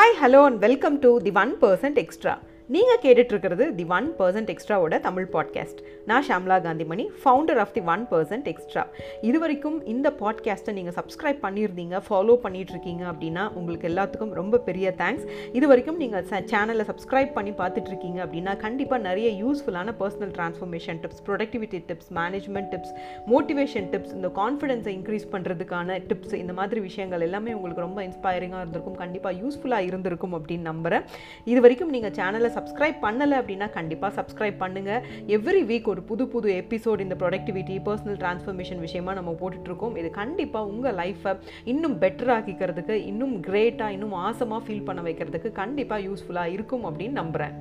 hi hello and welcome to the one percent extra நீங்கள் கேட்டுட்ருக்கிறது the one percent எக்ஸ்ட்ராவோட Tamil podcast நான் Shamla Gandhimani founder of the one percent extra இது வரைக்கும் இந்த பாட்காஸ்ட்டை நீங்கள் சப்ஸ்கிரைப் பண்ணியிருந்தீங்க ஃபாலோ பண்ணிகிட்ருக்கீங்க அப்படின்னா உங்களுக்கு எல்லாத்துக்கும் ரொம்ப பெரிய தேங்க்ஸ் இது வரைக்கும் நீங்கள் சேனலை சப்ஸ்கிரைப் பண்ணி பார்த்துட்ருக்கீங்க அப்படின்னா கண்டிப்பாக நிறைய யூஸ்ஃபுல்லான personal transformation tips productivity tips management tips motivation tips இந்த கான்ஃபிடென்ஸை இன்க்ரீஸ் பண்ணுறதுக்கான டிப்ஸ் இந்த மாதிரி விஷயங்கள் எல்லாமே உங்களுக்கு ரொம்ப இன்ஸ்பைரிங்காக இருந்திருக்கும் கண்டிப்பாக யூஸ்ஃபுல்லாக இருந்திருக்கும் அப்படின்னு நம்புகிறேன் இது வரைக்கும் நீங்கள் சேனலை சப்ஸ்கிரைப் பண்ணலை அப்படின்னா கண்டிப்பாக சப்ஸ்கிரைப் பண்ணுங்கள் எவ்ரி வீக் ஒரு புது புது எபிசோட் இந்த ப்ரொடக்டிவிட்டி பர்சனல் ட்ரான்ஸ்ஃபர்மேஷன் விஷயமா நம்ம போட்டுட்ருக்கோம் இது கண்டிப்பாக உங்கள் லைஃப்பை இன்னும் பெட்டர் ஆக்கிக்கிறதுக்கு இன்னும் கிரேட்டாக இன்னும் ஆசமாக ஃபீல் பண்ண வைக்கிறதுக்கு கண்டிப்பாக யூஸ்ஃபுல்லாக இருக்கும் அப்படின்னு நம்புகிறேன்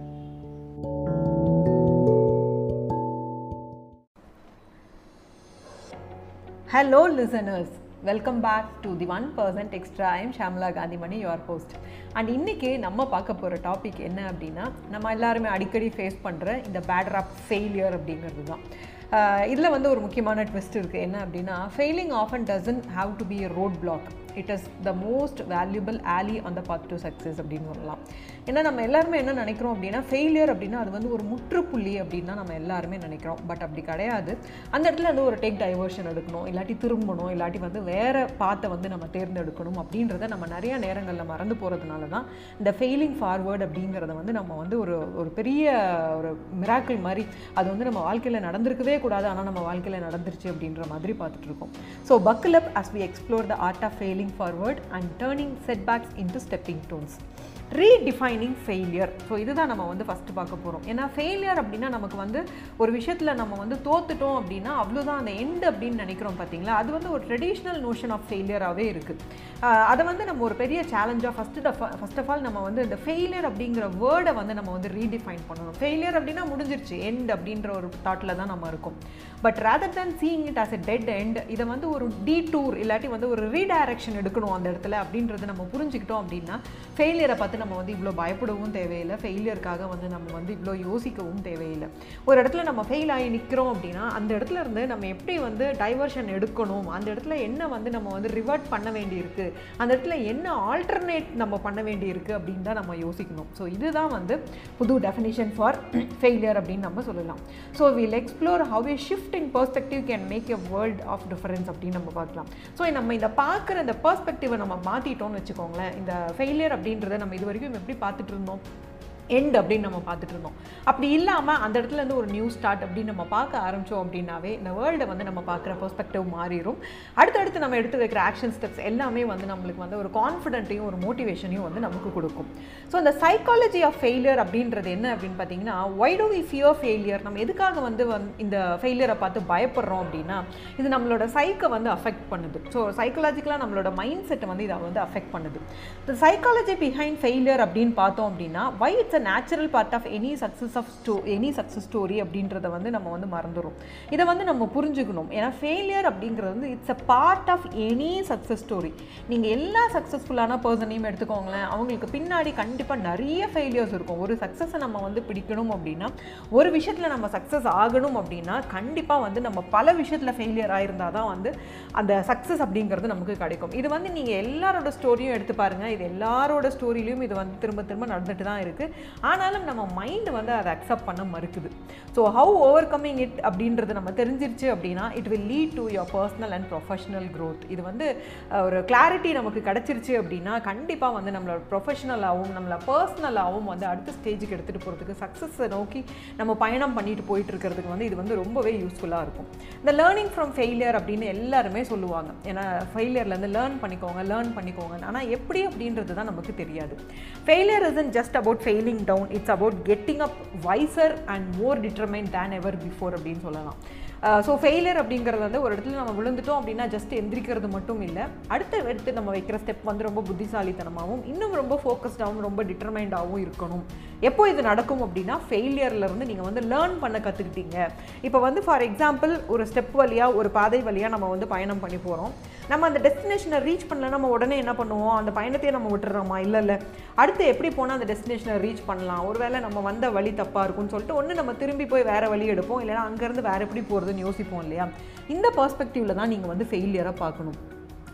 hello listeners welcome back to the one percent extra I'm Shamla Gandhimani your host and இன்றைக்கி நம்ம பார்க்க போகிற டாபிக் என்ன அப்படின்னா நம்ம எல்லாருமே அடிக்கடி ஃபேஸ் பண்ணுற இந்த பேட் ராப் ஃபெயிலியர் அப்படிங்கிறது தான் இதில் வந்து ஒரு முக்கியமான ட்விஸ்ட் இருக்குது என்ன அப்படின்னா failing often doesn't have to be a road block it is the most valuable ally on the path to success அப்படின்னு சொல்லலாம் ஏன்னா நம்ம எல்லாருமே என்ன நினைக்கிறோம் அப்படின்னா ஃபெயிலியர் அப்படின்னா அது வந்து ஒரு முற்றுப்புள்ளி அப்படின்னு தான் நம்ம எல்லாருமே நினைக்கிறோம் பட் அப்படி கிடையாது அந்த இடத்துல வந்து ஒரு டேக் டைவர்ஷன் எடுக்கணும் இல்லாட்டி திரும்பணும் இல்லாட்டி வந்து வேறு பாத்தை வந்து நம்ம தேர்ந்தெடுக்கணும் அப்படின்றத நம்ம நிறைய நேரங்களில் மறந்து போகிறதுனால தான் இந்த ஃபெயிலிங் ஃபார்வேர்டு அப்படிங்கிறத வந்து நம்ம வந்து ஒரு ஒரு பெரிய ஒரு மிராக்கிள் மாதிரி அது வந்து நம்ம வாழ்க்கையில் நடந்திருக்கவே கூடாது ஆனால் நம்ம வாழ்க்கையில் நடந்துருச்சு அப்படின்ற மாதிரி பார்த்துட்டு இருக்கோம் so buckle up as we explore the art of failing forward and turning setbacks into stepping stones redefining failure so இதுதான் நம்ம வந்து ஃபஸ்ட்டு பார்க்க போகிறோம் ஏன்னா ஃபெயிலியர் அப்படின்னா நமக்கு வந்து ஒரு விஷயத்தில் நம்ம வந்து தோத்துட்டோம் அப்படின்னா அவ்வளோதான் அந்த எண்ட் அப்படின்னு நினைக்கிறோம் பார்த்தீங்களா அது வந்து ஒரு ட்ரெடிஷ்னல் நோஷன் ஆஃப் ஃபெயிலியராகவே இருக்குது அதை வந்து நம்ம ஒரு பெரிய சேலஞ்சாக ஃபஸ்ட்டு ஃபஸ்ட் ஆஃப் ஆல் நம்ம வந்து இந்த ஃபெயிலியர் அப்படிங்கிற வேர்டை வந்து நம்ம வந்து ரீடிஃபைன் பண்ணணும் ஃபெயிலியர் அப்படின்னா முடிஞ்சிருச்சு எண்ட் அப்படின்ற ஒரு தாட்டில் தான் நம்ம இருக்கும் but rather than seeing it as a dead end இதை வந்து ஒரு டீ டூர் இல்லாட்டி வந்து ஒரு ரீடைரக்ஷன் எடுக்கணும் அந்த இடத்துல அப்படின்றத நம்ம புரிஞ்சுக்கிட்டோம் அப்படின்னா ஃபெயிலியரை பார்த்து நம்ம வந்து இவ்வளோ பயப்படவும் தேவையில்லை ஃபெயிலியருக்காக வந்து நம்ம வந்து இவ்வளோ யோசிக்கவும் தேவையில்லை ஒரு இடத்துல நம்ம ஃபெயில் ஆகி நிற்கிறோம் அப்படின்னா அந்த இடத்துல இருந்து நம்ம எப்படி வந்து டைவர்ஷன் எடுக்கணும் அந்த இடத்துல என்ன வந்து நம்ம வந்து ரிவர்ட் பண்ண வேண்டியிருக்கு அந்த இடத்துல என்ன ஆல்டர்னேட் நம்ம பண்ண வேண்டியிருக்கு அப்படின்னு தான் நம்ம யோசிக்கணும் ஸோ இதுதான் வந்து புது டெஃபினிஷன் ஃபார் ஃபெயிலியர் அப்படின்னு நம்ம சொல்லலாம் so will explore how a shift in perspective can make a world of difference அப்படின்னு நம்ம பார்க்கலாம் ஸோ நம்ம இந்த பார்க்குற இந்த பர்ஸ்பெக்டிவை நம்ம மாற்றிட்டோம்னு வச்சுக்கோங்களேன் இந்த ஃபெயிலியர் அப்படின்றத நம்ம இது வரைக்கும் எப்படி பார்த்துட்டு இருந்தோம் எண்ட் அப்படின்னு நம்ம பார்த்துட்டு இருந்தோம் அப்படி இல்லாமல் அந்த இடத்துல இருந்து ஒரு நியூ ஸ்டார்ட் அப்படின்னு நம்ம பார்க்க ஆரம்பித்தோம் அப்படின்னாவே இந்த வேர்ல்டை வந்து நம்ம பார்க்குற பெர்ஸ்பெக்டிவ் மாறிடும் அடுத்தடுத்து நம்ம எடுத்து வைக்கிற ஆக்ஷன் ஸ்டெப்ஸ் எல்லாமே வந்து நம்மளுக்கு வந்து ஒரு கான்ஃபிடென்ட்டையும் ஒரு மோட்டிவேஷனையும் வந்து நமக்கு கொடுக்கும் ஸோ இந்த சைக்காலஜி ஆஃப் ஃபெயிலியர் அப்படின்றது என்ன அப்படின்னு பார்த்தீங்கன்னா why do we fear failure நம்ம எதுக்காக வந்து இந்த ஃபெயிலியரை பார்த்து பயப்படுறோம் அப்படின்னா இது நம்மளோட சைக்கை வந்து அஃபெக்ட் பண்ணுது ஸோ சைக்கலாஜிக்கலாக நம்மளோட மைண்ட் செட்டை வந்து இதை வந்து அஃபெக்ட் பண்ணுது இந்த சைக்காலஜி பிஹைண்ட் ஃபெயிலியர் அப்படின்னு பார்த்தோம் அப்படின்னா why it's a natural part of any success of ஸ்டோ எனி சக்ஸஸ் ஸ்டோரி அப்படின்றத வந்து நம்ம வந்து மறந்துடும் இதை வந்து நம்ம புரிஞ்சுக்கணும் ஏன்னா ஃபெயிலியர் அப்படிங்கிறது வந்து it's a part of any success story நீங்கள் எல்லா சக்ஸஸ்ஃபுல்லான பர்சனையும் எடுத்துக்கோங்களேன் அவங்களுக்கு பின்னாடி கண்டிப்பாக நிறைய ஃபெயிலியர்ஸ் இருக்கும் ஒரு சக்ஸஸை நம்ம வந்து பிடிக்கணும் அப்படின்னா ஒரு விஷயத்தில் நம்ம சக்ஸஸ் ஆகணும் அப்படின்னா கண்டிப்பாக வந்து நம்ம பல விஷயத்தில் ஃபெயிலியர் ஆயிருந்தால் தான் வந்து அந்த சக்ஸஸ் அப்படிங்கிறது நமக்கு கிடைக்கும் இது வந்து நீங்கள் எல்லாரோட ஸ்டோரியும் எடுத்து பாருங்கள் இது எல்லாரோட ஸ்டோரியிலையும் இது வந்து திரும்ப திரும்ப நடந்துட்டு தான் இருக்குது ஆனாலும் நம்ம மைண்டு வந்து அதை அக்செப்ட் பண்ண மறுக்குது so how overcoming it அப்படின்றது நம்ம தெரிஞ்சிருச்சு அப்படின்னா it will lead to your personal and professional growth இது வந்து ஒரு கிளாரிட்டி நமக்கு கிடச்சிருச்சு அப்படின்னா கண்டிப்பாக வந்து நம்மளோட ப்ரொஃபஷனலாகவும் நம்மளை பர்சனலாகவும் வந்து அடுத்த ஸ்டேஜுக்கு எடுத்துகிட்டு போகிறதுக்கு சக்ஸஸை நோக்கி நம்ம பயணம் பண்ணிட்டு போயிட்டு இருக்கிறதுக்கு வந்து இது வந்து ரொம்பவே யூஸ்ஃபுல்லாக இருக்கும் இந்த லேர்னிங் ஃப்ரம் ஃபெயிலியர் அப்படின்னு எல்லாருமே சொல்லுவாங்க ஏன்னா ஃபெயிலியர்லேருந்து லேர்ன் பண்ணிக்கோங்க லேர்ன் பண்ணிக்கோங்க ஆனால் எப்படி அப்படின்றது தான் நமக்கு தெரியாது failure is just about failing down it's about getting up wiser and more determine than ever before அப்படின்னு சொல்லலாம் ஸோ ஃபெயிலியர் அப்படிங்கிறது வந்து ஒரு இடத்துல நம்ம விழுந்துட்டோம் அப்படின்னா ஜஸ்ட் எந்திரிக்கிறது மட்டும் இல்லை அடுத்த எடுத்து நம்ம வைக்கிற ஸ்டெப் வந்து ரொம்ப புத்திசாலித்தனமாகவும் இன்னும் ரொம்ப ஃபோக்கஸ்டாகவும் ரொம்ப டிட்டர்மைண்டாகவும் இருக்கணும் எப்போ இது நடக்கும் அப்படின்னா ஃபெயிலியர்லேருந்து நீங்கள் வந்து லேர்ன் பண்ண கற்றுக்கிட்டீங்க இப்போ வந்து ஃபார் எக்ஸாம்பிள் ஒரு ஸ்டெப் வழியாக ஒரு பாதை வழியாக நம்ம வந்து பயணம் பண்ணி போகிறோம் நம்ம அந்த டெஸ்டினேஷனை ரீச் பண்ணல நம்ம உடனே என்ன பண்ணுவோம் அந்த பயணத்தையே நம்ம விட்டுறோமா இல்லை இல்லை அடுத்து எப்படி போனால் அந்த டெஸ்டினேஷனை ரீச் பண்ணலாம் ஒருவேளை நம்ம வந்த வழி தப்பாக இருக்கும்னு சொல்லிட்டு ஒன்று நம்ம திரும்பி போய் வேறு வழி எடுப்போம் இல்லைனா அங்கேருந்து வேறு எப்படி போகிறதுன்னு யோசிப்போம் இல்லையா இந்த பர்ஸ்பெக்டிவில் தான் நீங்கள் வந்து ஃபெயிலியராக பார்க்கணும்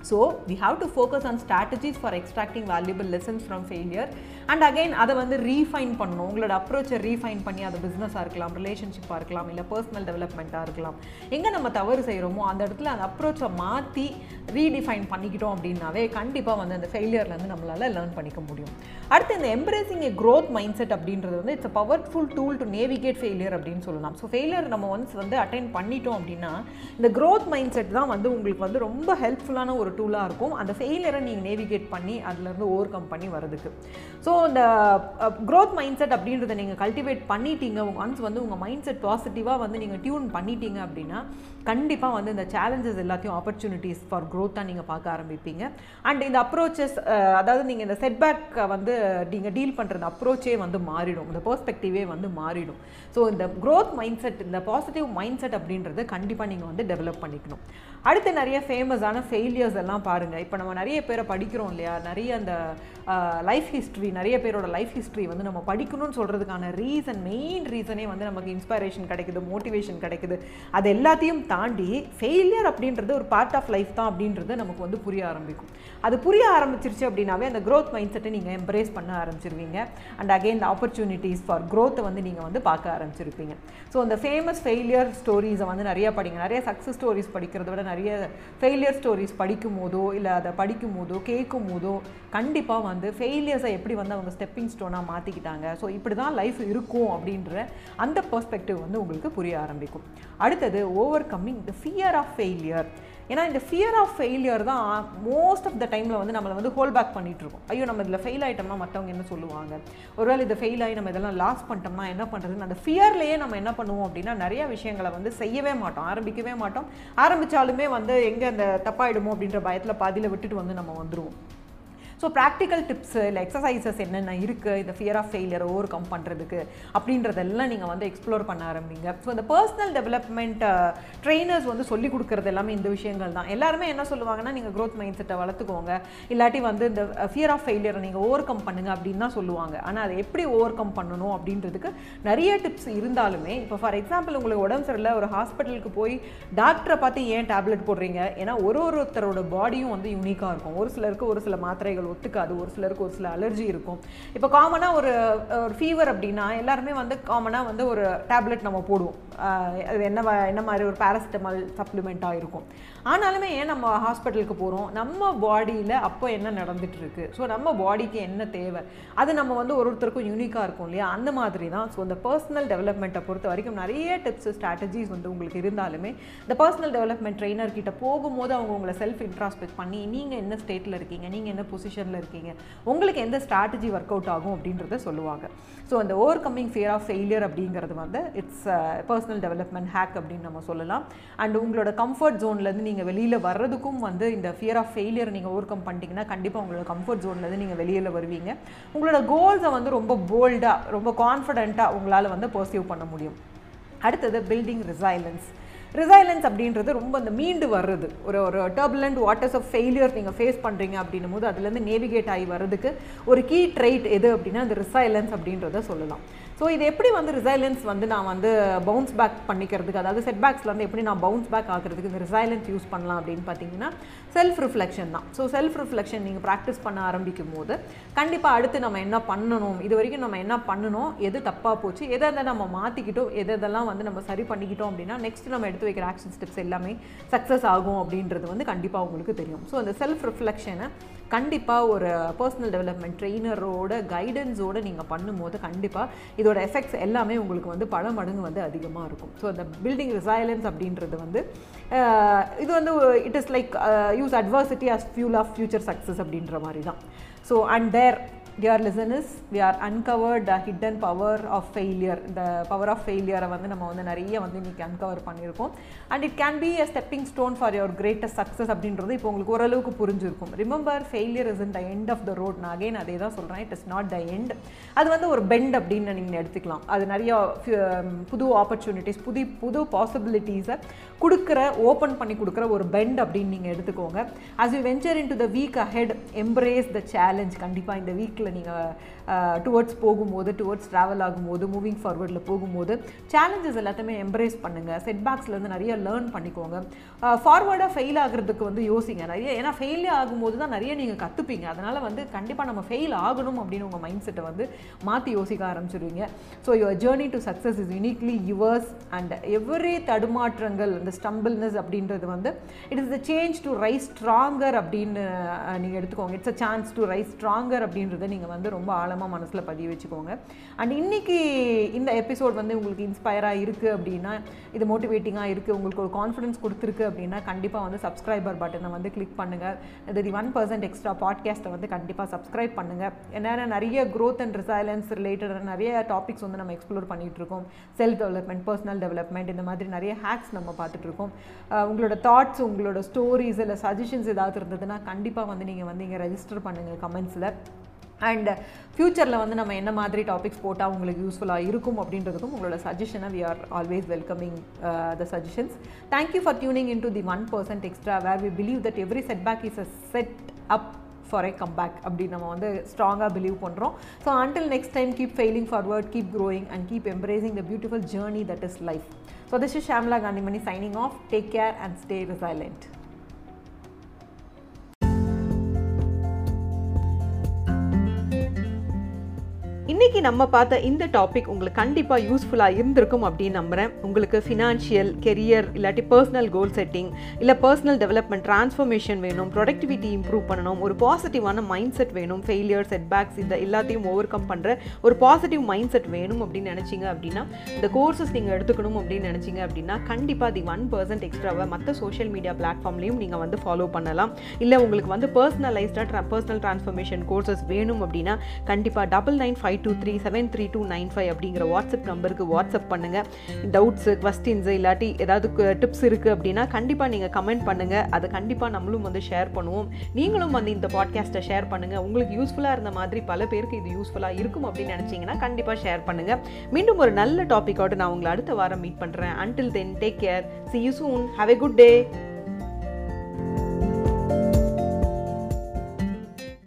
so we have to focus on strategies for extracting valuable lessons from failure and again அதை வந்து ரீஃபைன் பண்ணணும் உங்களோட அப்ரோச்சை ரீஃபைன் பண்ணி அது பிஸ்னஸாக இருக்கலாம் ரிலேஷன்ஷிப்பாக இருக்கலாம் இல்லை பர்சனல் டெவலப்மெண்ட்டாக இருக்கலாம் எங்கே நம்ம தவறு செய்கிறோமோ அந்த இடத்துல அந்த அப்ரோச்சை மாற்றி ரீடிஃபைன் பண்ணிக்கிட்டோம் அப்படின்னாவே கண்டிப்பாக வந்து அந்த ஃபெயிலியர்லேருந்து நம்மளால் லேர்ன் பண்ணிக்க முடியும் அடுத்து இந்த embracing a growth mindset அப்படின்றது வந்து it's a powerful tool to navigate failure அப்படின்னு சொல்லலாம் ஸோ ஃபெயிலியர் நம்ம ஒன்ஸ் வந்து அட்டைன் பண்ணிட்டோம் அப்படின்னா இந்த க்ரோத் மைண்ட் செட் தான் வந்து உங்களுக்கு வந்து ரொம்ப ஹெல்ப்ஃபுல்லான ஒரு டூலாக இருக்கும் அந்த ஃபெயிலியரை நீங்கள் நேவிகேட் பண்ணி அதுலேருந்து ஓவர் கம் பண்ணி வரதுக்கு ஸோ இந்த க்ரோத் மைண்ட் செட் அப்படின்றத நீங்கள் கல்டிவேட் பண்ணிட்டீங்க ஒன்ஸ் வந்து உங்கள் மைண்ட் செட் பாசிட்டிவாக வந்து நீங்கள் டியூன் பண்ணிட்டீங்க அப்படின்னா கண்டிப்பாக வந்து இந்த சேலஞ்சஸ் எல்லாத்தையும் ஆப்பர்ச்சுனிட்டிஸ் ஃபார் க்ரோத்தாக நீங்கள் பார்க்க ஆரம்பிப்பீங்க அண்ட் இந்த அப்ரோச்சஸ் அதாவது நீங்கள் இந்த செட்பேக்கை வந்து நீங்கள் டீல் பண்ணுற அப்ரோச்சே வந்து மாறிடும் இந்த பெர்ஸ்பெக்டிவே வந்து மாறிடும் ஸோ இந்த க்ரோத் மைண்ட் செட் இந்த பாசிட்டிவ் மைண்ட் செட் அப்படின்றது கண்டிப்பாக நீங்கள் வந்து டெவலப் பண்ணிக்கணும் அடுத்து நிறைய ஃபேமஸான ஃபெயிலியர்ஸ் எல்லாம் பாருங்கள் இப்போ நம்ம நிறைய பேரை படிக்கிறோம் இல்லையா நிறைய அந்த லைஃப் ஹிஸ்ட்ரி நிறைய பேரோட லைஃப் ஹிஸ்ட்ரி வந்து நம்ம படிக்கணும்னு சொல்கிறதுக்கான ரீசன் மெயின் ரீசனே வந்து நமக்கு இன்ஸ்பைரேஷன் கிடைக்குது மோட்டிவேஷன் கிடைக்குது அது எல்லாத்தையும் தாண்டி ஃபெயிலியர் அப்படின்றது ஒரு பார்ட் ஆஃப் லைஃப் தான் அப்படின்றது நமக்கு வந்து புரிய ஆரம்பிக்கும் அது புரிய ஆரம்பிச்சிருச்சு அப்படின்னாவே அந்த க்ரோத் மைண்ட் செட்டை நீங்கள் எம்ப்ரேஸ் பண்ண ஆரம்பிச்சிருவீங்க and again the opportunities for க்ரோத்தை வந்து நீங்கள் வந்து பார்க்க ஆரம்பிச்சிருப்பீங்க ஸோ அந்த ஃபேமஸ் ஃபெயிலியர் ஸ்டோரிஸை வந்து நிறைய படிங்க நிறைய சக்ஸஸ் ஸ்டோரிஸ் படிக்கிறத விட நிறைய ஃபெயிலியர் ஸ்டோரிஸ் படிக்கும் போதோ இல்லை அதை படிக்கும் போதோ கேட்கும் போதோ கண்டிப்பாக வந்து ஃபெயிலியர்ஸை எப்படி வந்து அவங்க ஸ்டெப்பிங் ஸ்டோனாக மாற்றிக்கிட்டாங்க ஸோ இப்படி தான் லைஃப் இருக்கும் அப்படின்ற அந்த பெர்ஸ்பெக்டிவ் வந்து உங்களுக்கு புரிய ஆரம்பிக்கும் அடுத்தது overcoming the fear of failure ஏன்னா இந்த ஃபியர் ஆஃப் ஃபெயிலியர் தான் மோஸ்ட் ஆஃப் த டைமில் வந்து நம்மளை வந்து ஹோல் பேக் பண்ணிட்டு இருக்கோம் ஐயோ நம்ம இதில் ஃபெயில் ஆகிட்டோம்னா மற்றவங்க என்ன சொல்லுவாங்க ஒருவேளை இதை ஃபெயில் ஆகி நம்ம இதெல்லாம் லாஸ் பண்ணிட்டோம்னா என்ன பண்ணுறதுன்னு அந்த ஃபியர்லேயே நம்ம என்ன பண்ணுவோம் அப்படின்னா நிறைய விஷயங்களை வந்து செய்யவே மாட்டோம் ஆரம்பிக்கவே மாட்டோம் ஆரம்பித்தாலுமே வந்து எங்கே அந்த தப்பாயிடுமோ அப்படின்ற பயத்தில் பாதியில் விட்டுட்டு வந்து நம்ம வந்துடுவோம் ஸோ ப்ராக்டிக்கல் டிப்ஸு இல்லை எக்ஸசைசஸ் என்னென்ன இருக்குது இந்த ஃபியர் ஆஃப் ஃபெயிலியரை ஓவர் கம் பண்ணுறதுக்கு அப்படின்றதெல்லாம் நீங்கள் வந்து எக்ஸ்ப்ளோர் பண்ண ஆரம்பிங்க ஸோ இந்த பர்சனல் டெவலப்மெண்ட் ட்ரெயினர்ஸ் வந்து சொல்லிக் கொடுக்குறது எல்லாமே இந்த விஷயங்கள் தான் எல்லாருமே என்ன சொல்லுவாங்கன்னா நீங்கள் க்ரோத் மைண்ட் செட்டை வளர்த்துக்கோங்க இல்லாட்டி வந்து இந்த ஃபியர் ஆஃப் ஃபெயிலியரை நீங்கள் ஓவர் கம் பண்ணுங்க அப்படின்னு தான் சொல்லுவாங்க ஆனால் அதை எப்படி ஓவர் கம் பண்ணணும் அப்படின்றதுக்கு நிறைய டிப்ஸ் இருந்தாலுமே இப்போ ஃபார் எக்ஸாம்பிள் உங்களுக்கு உடம்பு சரியில்லை ஒரு ஹாஸ்பிட்டலுக்கு போய் டாக்டரை பார்த்து ஏன் டேப்லெட் போடுறீங்க ஏன்னா ஒரு ஒருத்தரோட பாடியும் வந்து யூனிக்காக இருக்கும் ஒரு சிலருக்கு ஒரு சில மாத்திரைகள் ஒத்துக்காது ஒரு சிலருக்கு ஒரு சில அலர்ஜி இருக்கும் இப்போ காமனாக ஒரு ஒரு ஃபீவர் அப்படின்னா எல்லாருமே வந்து காமனாக வந்து ஒரு டேப்லெட் நம்ம போடுவோம் ஆஹ் அது என்ன வ- என்ன மாதிரி ஒரு பேராசிட்டமால் சப்ளிமெண்ட்டாக இருக்கும் ஆனாலுமே ஏன் நம்ம ஹாஸ்பிட்டலுக்கு போகிறோம் நம்ம பாடியில் அப்போ என்ன நடந்துட்டு இருக்கு ஸோ நம்ம பாடிக்கு என்ன தேவை அது நம்ம வந்து ஒரு ஒருத்தருக்கும் யூனிக்காக இருக்கும் இல்லையா அந்த மாதிரி தான் ஸோ இந்த பர்சனல் டெவலப்மெண்ட்டை பொறுத்த வரைக்கும் நிறைய டிப்ஸ் ஸ்ட்ராட்டஜிஸ் வந்து உங்களுக்கு இருந்தாலுமே இந்த பர்சனல் டெவலப்மெண்ட் ட்ரெயினர் கிட்ட போகும்போது அவங்க உங்களை செல்ஃப் இன்ட்ராஸ்பெக்ட் பண்ணி நீங்கள் என்ன ஸ்டேட்டில் இருக்கீங்க நீங்கள் என்ன பொசிஷனில் இருக்கீங்க உங்களுக்கு எந்த ஸ்ட்ராட்டஜி ஒர்க் அவுட் ஆகும் அப்படின்றத சொல்லுவாங்க ஸோ அந்த overcoming fear of failure அப்படிங்கிறது வந்து இட்ஸ் பர்சனல் டெவலப்மெண்ட் ஹேக் அப்படின்னு நம்ம சொல்லலாம் அண்ட் உங்களோட கம்ஃபர்ட் ஜோன்லேருந்து நீங்கள் வெளியில் வர்றதுக்கும் வந்து இந்த ஃபியர் ஆஃப் ஃபெயிலியர் நீங்கள் ஓவர் கம் பண்ணிட்டீங்கன்னா கண்டிப்பாக உங்களோட கம்ஃபர்ட் ஜோன்லேருந்து நீங்கள் வெளியில் வருவீங்க உங்களோட கோல்ஸை வந்து ரொம்ப போல்டாக ரொம்ப கான்ஃபிடென்ட்டாக உங்களால் வந்து பர்சீவ் பண்ண முடியும் அடுத்தது பில்டிங் ரிசைலன்ஸ் ரிசைலன்ஸ் அப்படின்றது ரொம்ப அந்த மீண்டு வர்றது ஒரு ஒரு டர்புலண்ட் வாட்டர்ஸ் ஆஃப் ஃபெயிலியர் நீங்கள் ஃபேஸ் பண்ணுறீங்க அப்படின்னும் போது அதுலேருந்து நேவிகேட் ஆகி வர்றதுக்கு ஒரு கீ ட்ரைட் எது அப்படின்னா அந்த ரிசைலன்ஸ் அப்படின்றத சொல்லலாம் ஸோ இது எப்படி வந்து ரிசைலன்ஸ் வந்து நான் வந்து பவுன்ஸ் பேக் பண்ணிக்கிறதுக்கு அதாவது செட்பேக்ஸ்லேருந்து எப்படி நான் பவுன்ஸ் பேக் ஆகிறதுக்கு இந்த ரிசைலன்ஸ் யூஸ் பண்ணலாம் அப்படின்னு பார்த்தீங்கன்னா செல்ஃப் ரிஃப்ளெக்ஷன் தான் ஸோ செல்ஃப் ரிஃப்ளெக்ஷன் நீங்கள் ப்ராக்டிஸ் பண்ண ஆரம்பிக்கும் போது கண்டிப்பாக அடுத்து நம்ம என்ன பண்ணணும் இது வரைக்கும் நம்ம என்ன பண்ணணும் எது தப்பாக போச்சு எதை எதை நம்ம மாற்றிக்கிட்டோம் எது எதெல்லாம் வந்து நம்ம சரி பண்ணிக்கிட்டோம் அப்படின்னா நெக்ஸ்ட் நம்ம எடுத்து வைக்கிற ஆக்ஷன் ஸ்டெப்ஸ் எல்லாமே சக்ஸஸ் ஆகும் அப்படின்றது வந்து கண்டிப்பாக உங்களுக்கு தெரியும் ஸோ அந்த செல்ஃப் ரிஃப்ளெக்ஷனை கண்டிப்பாக ஒரு பர்சனல் டெவலப்மெண்ட் ட்ரெயினரோட கைடன்ஸோட நீங்கள் பண்ணும்போது கண்டிப்பாக இதோட எஃபெக்ட்ஸ் எல்லாமே உங்களுக்கு வந்து பல மடங்கு வந்து அதிகமாக இருக்கும் ஸோ அந்த பில்டிங் ரிசைலன்ஸ் அப்படின்றது வந்து அஹ், இது வந்து it is like use adversity as fuel of future success அப்படின்ற மாதிரி தான் so and there dear listeners we are uncovered the hidden power of failure இந்த பவர் ஆஃப் ஃபெயிலியரை வந்து நம்ம வந்து நிறைய வந்து இன்றைக்கி அன்கவர் பண்ணியிருக்கோம் and it can be a stepping stone for your greatest success அப்படின்றது இப்போ உங்களுக்கு ஓரளவுக்கு புரிஞ்சிருக்கும் remember failure is in the end of the road நான் அகைன் அதே தான் சொல்கிறேன் it is not the end அது வந்து ஒரு பெண்ட் அப்படின்னு நீங்கள் எடுத்துக்கலாம் அது நிறைய ஃபு- புது ஆப்பர்ச்சுனிட்டிஸ் புது புது பாசிபிலிட்டிஸை கொடுக்குற ஓப்பன் பண்ணி கொடுக்குற ஒரு பெண்ட் அப்படின்னு நீங்கள் எடுத்துக்கோங்க as you venture into the week ahead embrace the challenge கண்டிப்பாக இந்த வீக்கில் லைஃப்பில் நீங்கள் டுவர்ட்ஸ் போகும்போது டுவர்ட்ஸ் ட்ராவல் ஆகும்போது மூவிங் ஃபார்வர்டில் போகும்போது சேலஞ்சஸ் எல்லாத்தையுமே எம்ப்ரேஸ் பண்ணுங்கள் செட்பேக்ஸ்லேருந்து நிறைய லேர்ன் பண்ணிக்கோங்க ஃபார்வர்டாக ஃபெயில் ஆகிறதுக்கு வந்து யோசிங்க நிறைய ஏன்னா ஃபெயிலே ஆகும்போது தான் நிறைய நீங்கள் கற்றுப்பீங்க அதனால் வந்து கண்டிப்பாக நம்ம ஃபெயில் ஆகணும் அப்படின்னு உங்கள் மைண்ட் செட்டை வந்து மாற்றி யோசிக்க ஆரம்பிச்சிருவீங்க so your journey to success is uniquely yours and every தடுமாற்றங்கள் இந்த ஸ்டம்பிள்னஸ் அப்படின்றது வந்து it is the change to rise stronger அப்படின்னு நீங்கள் எடுத்துக்கோங்க it's a chance to rise stronger அப்படின்றத நீங்கள் வந்து ரொம்ப ஆழமாக மனசில் பதிய வச்சுக்கோங்க அண்ட் இன்னைக்கு இந்த எபிசோட் வந்து உங்களுக்கு இன்ஸ்பயராக இருக்குது அப்படின்னா இது மோட்டிவேட்டிங்காக இருக்குது உங்களுக்கு ஒரு கான்ஃபிடன்ஸ் கொடுத்துருக்கு அப்படின்னா கண்டிப்பாக வந்து சப்ஸ்கிரைபர் பட்டனை வந்து கிளிக் பண்ணுங்கள் இது தி ஒன் பர்சன்ட் எக்ஸ்ட்ரா பாட்காஸ்ட்டை வந்து கண்டிப்பாக சப்ஸ்கிரைப் பண்ணுங்கள் என்னென்ன நிறைய க்ரோத் அண்ட் ரிசைலன்ஸ் ரிலேட்டடான நிறைய டாபிக்ஸ் வந்து நம்ம எக்ஸ்ப்ளோர் பண்ணிகிட்டு இருக்கோம் செல்ஃப் டெவலப்மெண்ட் பர்சனல் டெவலப்மெண்ட் இந்த மாதிரி நிறைய ஹேக்ஸ் நம்ம பார்த்துட்டு இருக்கோம் அஹ் உங்களோட தாட்ஸ் உங்களோட ஸ்டோரிஸ் இல்லை சஜஷன்ஸ் ஏதாவது இருந்ததுன்னா கண்டிப்பாக வந்து நீங்கள் வந்து இங்கே ரெஜிஸ்டர் பண்ணுங்கள் கமெண்ட்ஸில் அண்ட் ஃப்யூச்சரில் வந்து நம்ம என்ன மாதிரி டாபிக்ஸ் போட்டால் உங்களுக்கு யூஸ்ஃபுல்லாக இருக்கும் அப்படின்றதுக்கும் உங்களோட சஜஷனை we are always welcoming the suggestions thank you for tuning in to the one percent extra where we believe that every setback is a set up for a comeback அப்படி நம்ம வந்து ஸ்ட்ராங்காக பிலீவ் பண்ணுறோம் so until next time keep failing forward keep growing and keep embracing the beautiful journey that is life so this is Shamla Gandhimani signing off take care and stay resilient இன்னைக்கு நம்ம பார்த்த இந்த topic உங்களுக்கு கண்டிப்பாக யூஸ்ஃபுல்லாக இருந்திருக்கும் அப்படின்னு நம்புகிறேன் உங்களுக்கு ஃபினான்ஷியல் கெரியர் இல்லாட்டி பர்சனல் கோல் செட்டிங் இல்லை பர்சனல் டெவலப்மெண்ட் ட்ரான்ஸ்ஃபர்மேஷன் வேணும் ப்ரொடக்டிவிட்டி இம்ப்ரூவ் பண்ணணும் ஒரு பாசிட்டிவான மைண்ட் செட் வேணும் ஃபெயிலியர் செட்பேக்ஸ் இந்த எல்லாத்தையும் ஓவர் கம் பண்ணுற ஒரு பாசிட்டிவ் மைண்ட் செட் வேணும் அப்படின்னு நினச்சிங்க அப்படின்னா இந்த கோர்சஸ் நீங்கள் எடுத்துக்கணும் அப்படின்னு நினச்சிங்க அப்படின்னா கண்டிப்பாக தி ஒன் பர்சன்ட் எக்ஸ்ட்ராவை மற்ற சோஷியல் மீடியா பிளாட்ஃபார்ம்லையும் நீங்கள் வந்து ஃபாலோ பண்ணலாம் இல்லை உங்களுக்கு வந்து பர்சனலைஸ்டாக பர்சனல் ட்ரான்ஸ்ஃபர்மேஷன் கோர்சஸ் வேணும் அப்படின்னா கண்டிப்பாக double nine five two three seven three two nine five அப்படிங்கிற வாட்ஸ்அப் நம்பருக்கு வாட்ஸ்அப் பண்ணுங்கள் டவுட்ஸு கொஸ்டின்ஸு இல்லாட்டி ஏதாவது டிப்ஸ் இருக்குது அப்படின்னா கண்டிப்பாக நீங்கள் கமெண்ட் பண்ணுங்கள் அதை கண்டிப்பாக நம்மளும் வந்து ஷேர் பண்ணுவோம் நீங்களும் வந்து இந்த பாட்காஸ்ட்டை ஷேர் பண்ணுங்கள் உங்களுக்கு யூஸ்ஃபுல்லாக இருந்த மாதிரி பல பேருக்கு இது யூஸ்ஃபுல்லாக இருக்கும் அப்படின்னு நினச்சிங்கன்னா கண்டிப்பாக ஷேர் பண்ணுங்கள் மீண்டும் ஒரு நல்ல டாப்பிக்கோடு நான் உங்களை அடுத்த வாரம் மீட் பண்ணுறேன் until then take care see you soon have a good day